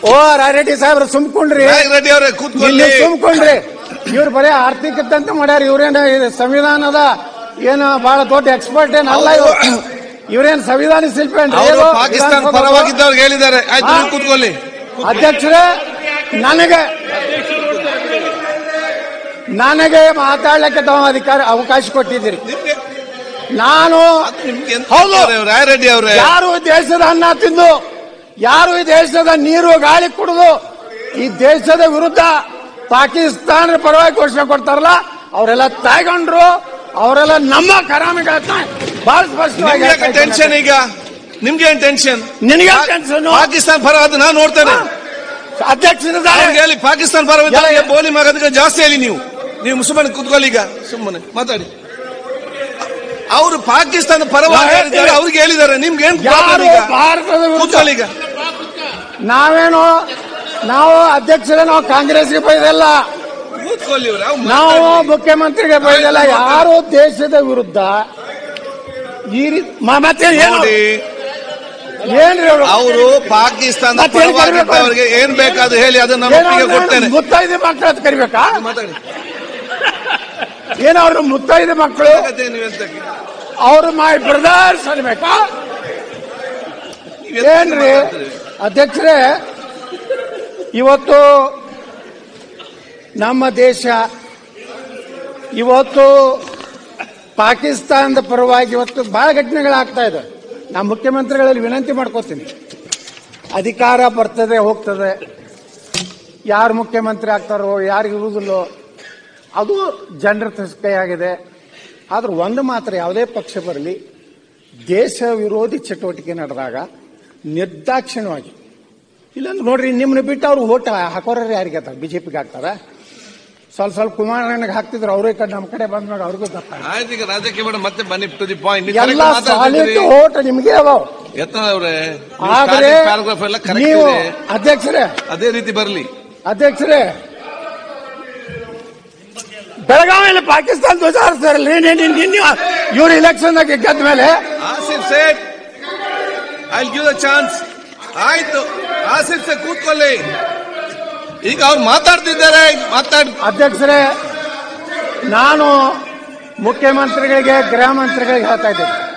ಓ ರಾಯರೆಡ್ಡಿ ಸಾಹೇಬ್ರ ಸುಮ್ಕೊಂಡ್ರಿ ರೆಡ್ಡಿ ಅವರೇ ಕೂತ್ಕೊಳ್ಳಿ ಇಲ್ಲಿ ಸುಮ್ಕೊಂಡ್ರಿ ಇವ್ರು ಬರೀ ಆರ್ಥಿಕತೆ ಮಾಡ್ಯಾರ ಇವ್ರೇನ ಇದು ಸಂವಿಧಾನದ ಏನು ಬಹಳ ದೊಡ್ಡ ಎಕ್ಸ್ಪರ್ಟ್ ಏನ್ ಅಲ್ಲ ಇವ್ರು ಇವ್ರೇನ್ ಸಂವಿಧಾನ ಶಿಲ್ಪಿ ಏನ್ರಿ ಅವರು ಇವ್ರು? ಪಾಕಿಸ್ತಾನ ವಿಧಾನಸೌಧ ಪರವಾಗಿದ್ದವ್ರಿಗೆ ಹೇಳಿದ್ದಾರೆ ಆಯ್ತು ಹಾ. ನೀವು ಕೂತ್ಕೊಳ್ಳಿ ಅಧ್ಯಕ್ಷರೇ ನನಗೆ ನನಗೆ ಮಾತಾಡ್ಲಿಕ್ಕೆ ತಾವು ಅಧಿಕಾರ ಅವಕಾಶ ಕೊಟ್ಟಿದ್ದೀರಿ ನಿಮ್ಗೆ ನಾನು ಅದು ನಿಮ್ಗೆ ಎಂತ ಹೌದು. ರಾಯರೆಡ್ಡಿ ಅವರೇ ಯಾರು ಈ ದೇಶದ ಅನ್ನ ತಿಂದು ಯಾರು ಈ ದೇಶದ ನೀರು ಗಾಳಿ ಕುಡಿದು ಈ ದೇಶದ ವಿರುದ್ಧ ಪಾಕಿಸ್ತಾನದ ಪರವಾಗಿ ಘೋಷಣೆ ಕೊಡ್ತಾರಲ್ಲ ಅವರೆಲ್ಲ ತಾಯ್ಕೊಂಡ್ರು ಅವರೆಲ್ಲ ನಮ್ಮ ಕರಾಮಿಗಳನ್ನ ಬಹಳ ಸ್ಪಷ್ಟವಾಗಿ ನಿಮ್ಗೆ ಟೆನ್ಷನ್ ಈಗ ನಿಮ್ಗೆ ಏನ್ ಟೆನ್ಷನ್ ನಿನಗೆ ಟೆನ್ಷನ್ ಪಾಕಿಸ್ತಾನ ಪರ ಅದು ನಾನು ನೋಡ್ತೇನೆ ಅಧ್ಯಕ್ಷರಿದ್ದಾರೆ ಅವ್ರಿಗೆ ಹೇಳಿ ಪಾಕಿಸ್ತಾನ ಪರ ಎಲ್ಲ- ಬೋಲಿ ಮಗದಕ್ಕೆ ಜಾಸ್ತಿ ಹೇಳಿ ನೀವು ನೀವು ಸುಮ್ಮನೆ ಕೂತ್ಕೊಳ್ಳಿ ಈಗ ಸುಮ್ಮನೆ ಮಾತಾಡಿ ಅವರು ಪಾಕಿಸ್ತಾನ ಪರವಾಗಿ ನಾವು ಹೇಳಿದ್ದಾರೆ ಹೇಳ್ತೇವೆ. ಅವ್ರಿಗೆ ಹೇಳಿದ್ದಾರೆ ನಿಮ್ಗೆ ಏನ್ ಯಾರು problem ಈಗ ಭಾರತದ ವಿರುದ್ಧ ಕೂತ್ಕೊಳ್ಳಿ ಈಗ ನಾವೇನು ನಾವು ಅಧ್ಯಕ್ಷರೇ ನಾವು ಕಾಂಗ್ರೆಸ್ಗೆ ಬೈದಲ್ಲ ಕೂತ್ಕೊಳ್ಳಿ ಇವ್ರೆ, ಅವ್ರು ನಾವು ಮಾತಾಡಿ. ಮುಖ್ಯಮಂತ್ರಿಗೆ ಬೈದಲ್ಲ ಯಾರು ದೇಶದ ವಿರುದ್ಧ ಈ ರೀತಿ ಮ- ಮತ್ತೆ ಏನು ನೋಡಿ ಏನ್ರಿ ಅವ್ರು? ಅವರು ಪಾಕಿಸ್ತಾನ ಮತ್ತೆ ಏನ್ ಕರಿಬೇಕು? ಪರವಾಗಿದ್ದವರಿಗೆ ಏನ್ ಬೇಕಾದ್ರು ಹೇಳಿ ಅದನ್ನ ನಾನು ಏನೋ ಒಪ್ಪಿಗೆ ಅವ್ರನ್ನ ಕೊಡ್ತೇನೆ ಮುತ್ತೈದೆ ಮಕ್ಕಳು ಅಂತ ಕರಿಬೇಕಾ ಮಾತಾಡಿ ಏನೋ ಅವ್ರು ಮುತ್ತೈದೆ ಮಕ್ಕಳು ಕತೆ ನೀವೆಂತಕ್ಕೆ? ಅವ್ರು ಮೈ ಬ್ರದರ್ಸ್ ಅನ್ಬೇಕಾ ನೀವೆಂತಕ್ಕೆ ಏನ್ರಿ ಮಾತಾಡ್ತೀರಿ? ಅಧ್ಯಕ್ಷರೇ ಇವತ್ತು ನಮ್ಮ ದೇಶ ಇವತ್ತು ಪಾಕಿಸ್ತಾನದ ಪರವಾಗಿ ಇವತ್ತು ಬಹಳ ಘಟನೆಗಳಾಗ್ತಾ ಇದೆ ನಾ ಮುಖ್ಯಮಂತ್ರಿಗಳಲ್ಲಿ ವಿನಂತಿ ಮಾಡ್ಕೋತೀನಿ ಅಧಿಕಾರ ಬರ್ತದೆ ಹೋಗ್ತದೆ ಯಾರು ಮುಖ್ಯಮಂತ್ರಿ ಆಗ್ತಾರೋ ಯಾರು ಇರುವುದಿಲ್ಲೋ ಅದು ಜನರ ಕೈಯಾಗಿದೆ ಆದ್ರೆ ಒಂದು ಮಾತ್ರ ಯಾವುದೇ ಪಕ್ಷ ಬರಲಿ ದೇಶ ವಿರೋಧಿ ಚಟುವಟಿಕೆ ನಡೆದಾಗ ನಿರ್ದಾಕ್ಷಿಣ್ಯವಾಗಿ ಇಲ್ಲಾಂದ್ರೆ ನೋಡ್ರಿ ನಿಮ್ಮನ್ನ ಬಿಟ್ಟು ಅವ್ರು ಓಟ್ ಹಾಕೋರ ಯಾರಿಗೆ ಹಾಕ್ತಾರೆ ಬಿಜೆಪಿಗೆ ಹಾಕ್ತಾರ ಸ್ವಲ್ಪ ಸ್ವಲ್ಪ ಕುಮಾರಣ್ಣಗೆ ಹಾಕ್ತಿದ್ರು ಅವರೇ ಕಡೆ ನಮ್ಮ ಕಡೆ ಬಂದ್ಮೇಲೆ ಅವ್ರಿಗೂ ಗೊತ್ತಾಗ ಆಯ್ತು ಈಗ ರಾಜಕೀಯ ಬೇಡ ಮತ್ತೆ ಬನ್ನಿ ಟು ದಿ ಪಾಯಿಂಟ್ ಎಲ್ಲ ಸಾಲಿಡ್ ಓಟ್ ನಿಮಗೆ ಅದಾವ ಯತ್ನ ಅವರೇ ಆದ್ರೆ ಪ್ಯಾರಾಗ್ರಾಫ್ ಎಲ್ಲ ಕರೆಕ್ಟ್ ನೀವು ಇದೆ ಅಧ್ಯಕ್ಷರೇ ಅದೇ ರೀತಿ ಬರಲಿ ಅಧ್ಯಕ್ಷರೇ ಬೆಳಗಾವಿಯಲ್ಲಿ ಪಾಕಿಸ್ತಾನ ಧ್ವಜ ಹಾರಿಸ್ತಾರಲ್ರಿ ನಿನ್ನೆ ಇವ್ರು ಇಲೆಕ್ಷನ್ ಗೆದ್ದ ಮೇಲೆ Asif Sait I give the chance ಆಯ್ತು ಆಸಿಫ್ ಸೇ ಕೂತ್ಕೊಳ್ಳಿ ಈಗ ಅವ್ರು ಮಾತಾಡ್ತಿದ್ದಾರೆ ಮಾತಾಡ್ ಅಧ್ಯಕ್ಷರೇ ನಾನು ಮುಖ್ಯಮಂತ್ರಿಗಳಿಗೆ ಗೃಹ ಮಂತ್ರಿಗಳಿಗೆ ಹೇಳ್ತಾ ಇದ್ದೇನೆ